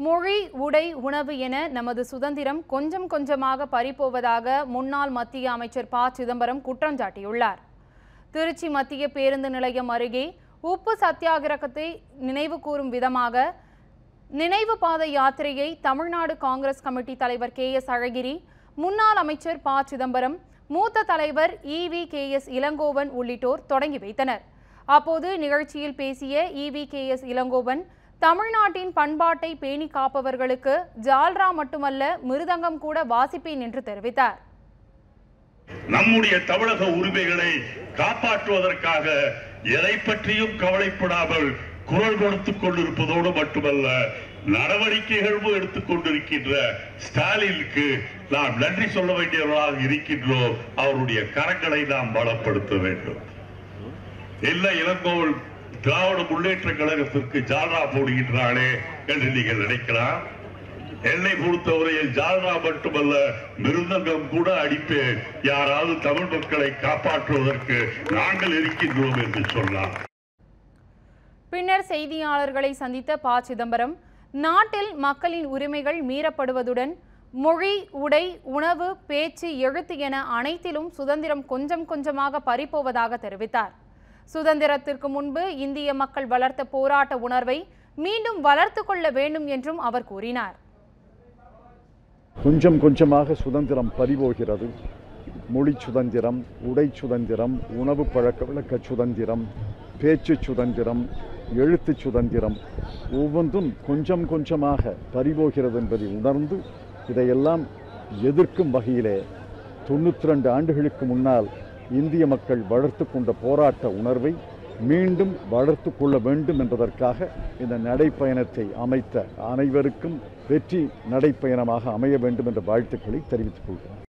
மொழி உடை உணவு என நமது சுதந்திரம் கொஞ்சம் கொஞ்சமாக பறிபோவதாக முன்னாள் மத்திய அமைச்சர் ப சிதம்பரம் குற்றம் சாட்டியுள்ளார் திருச்சி மத்திய பேருந்து நிலையம் அருகே உப்பு சத்தியாகிரகத்தை நினைவு கூறும் விதமாக நினைவு பாதை யாத்திரையை தமிழ்நாடு காங்கிரஸ் கமிட்டி தலைவர் கே எஸ் அழகிரி முன்னாள் அமைச்சர் ப சிதம்பரம் மூத்த தலைவர் இவி கே எஸ் இளங்கோவன் உள்ளிட்டோர் தொடங்கி வைத்தனர் அப்போது நிகழ்ச்சியில் பேசிய இவி கே எஸ் இளங்கோவன் தமிழ்நாட்டின் பண்பாட்டை பேணி காப்பவர்களுக்கு ஜால்ரா மட்டுமல்ல மிருதங்கம் கூட வாசிப்பேன் என்று தெரிவித்தார் நம்முடைய தமிழக உரிமைகளை காப்பாற்றுவதற்காக எதை பற்றியும் கவலைப்படாமல் குரல் கொடுத்துக் கொண்டிருப்பதோடு மட்டுமல்ல நடவடிக்கைகளும் எடுத்துக் கொண்டிருக்கின்ற ஸ்டாலினுக்கு நாம் நன்றி சொல்ல வேண்டியவர்களாக இருக்கின்றோம் அவருடைய கரங்களை நாம் பலப்படுத்த வேண்டும் இல்லை இளங்கோவல் திராவிட முன்னேற்ற கழகத்திற்கு ஜால்ரா போடுகின்றானே என்று நீங்கள் நினைக்கலாம் என்னை பொறுத்தவரையில் ஜால்ரா மட்டுமல்ல மிருதங்கம் கூட அடிப்பேன் யாராவது தமிழ் மக்களை காப்பாற்றுவதற்கு நாங்கள் இருக்கின்றோம் என்று சொன்னார் பின்னர் செய்தியாளர்களை சந்தித்த ப சிதம்பரம் நாட்டில் மக்களின் உரிமைகள் மீறப்படுவதுடன் மொழி உடை உணவு பேச்சு எழுத்து என அனைத்திலும் சுதந்திரம் கொஞ்சம் கொஞ்சமாக பறிப்போவதாக தெரிவித்தார் சுதந்திரத்திற்கு முன்பு இந்திய மக்கள் வளர்த்த போராட்ட உணர்வை மீண்டும் வளர்த்து கொள்ள வேண்டும் என்றும் அவர் கூறினார் கொஞ்சம் கொஞ்சமாக சுதந்திரம் பறிபோகிறது மொழி சுதந்திரம் உடை சுதந்திரம் உணவு பழக்க வழக்க சுதந்திரம் பேச்சு சுதந்திரம் எழுத்து சுதந்திரம் ஒவ்வொன்றும் கொஞ்சம் கொஞ்சமாக பறிபோகிறது என்பதை உணர்ந்து இதையெல்லாம் எதிர்க்கும் வகையிலே தொண்ணூற்றி ரெண்டு ஆண்டுகளுக்கு முன்னால் இந்திய மக்கள் வளர்த்து கொண்ட போராட்ட உணர்வை மீண்டும் வளர்த்து கொள்ள வேண்டும் என்பதற்காக இந்த நடைப்பயணத்தை அமைத்த அனைவருக்கும் வெற்றி நடைப்பயணமாக அமைய வேண்டும் என்ற வாழ்த்துக்களை தெரிவித்துக் கொள்கிறேன்